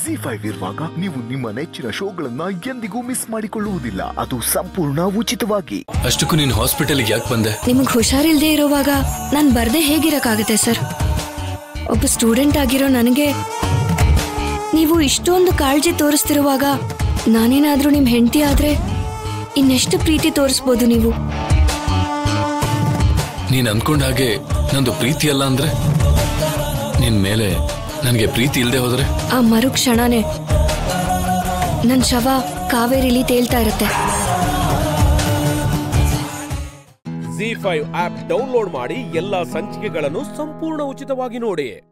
G five ಇರುವಾಗ ನೀವು ನಿಮ್ಮ ನೆಚ್ಚಿನ ಶೋಗಳನ್ನ ಎಂದಿಗೂ ಮಿಸ್ ಮಾಡಿಕೊಳ್ಳುವುದಿಲ್ಲ ಅದು ಸಂಪೂರ್ಣ ಉಚಿತವಾಗಿ ಅಷ್ಟಕ್ಕೂ ನೀನು ಹಾಸ್ಪಿಟಲ್ಗೆ ಯಾಕೆ ಬಂದೆ ನಿಮಗ್ ಹುಷಾರಿಲ್ದೇ ಇರೋವಾಗ ನಾನ್ ಬರ್ದೆ ಹೇಗಿರಕ್ಕಾಗತ್ತೆ ಸರ್ ಒಬ್ಬ ಸ್ಟೂಡೆಂಟ್ ಆಗಿರೋ ನನಗೆ ನೀವು ಇಷ್ಟೊಂದು ಕಾಳಜಿ ತೋರಿಸ್ತಿರುವಾಗ ನಾನೇನಾದ್ರೂ ನಿಮ್ ಹೆಂಡತಿ ಆದ್ರೆ ಇನ್ನೆಷ್ಟು ಪ್ರೀತಿ ತೋರಿಸ್ಬೋದು ನೀವು ನೀನ್ ಅನ್ಕೊಂಡ ಹಾಗೆ ನಂದು ಪ್ರೀತಿ ಅಲ್ಲ ಅಂದ್ರೆ ನಿನ್ ಮೇಲೆ ನನಗೆ ಪ್ರೀತಿ ಇಲ್ಲದೆ ಹೋದ್ರೆ ಆ ಮರು ಕ್ಷಣನೇ ನನ್ ಶವ ಕಾವೇರಿಲಿ ತೇಲ್ತಾ ಇರುತ್ತೆ ಜಿ ಫೈವ್ ಆಪ್ ಡೌನ್ಲೋಡ್ ಮಾಡಿ ಎಲ್ಲಾ ಸಂಚಿಕೆಗಳನ್ನು ಸಂಪೂರ್ಣ ಉಚಿತವಾಗಿ ನೋಡಿ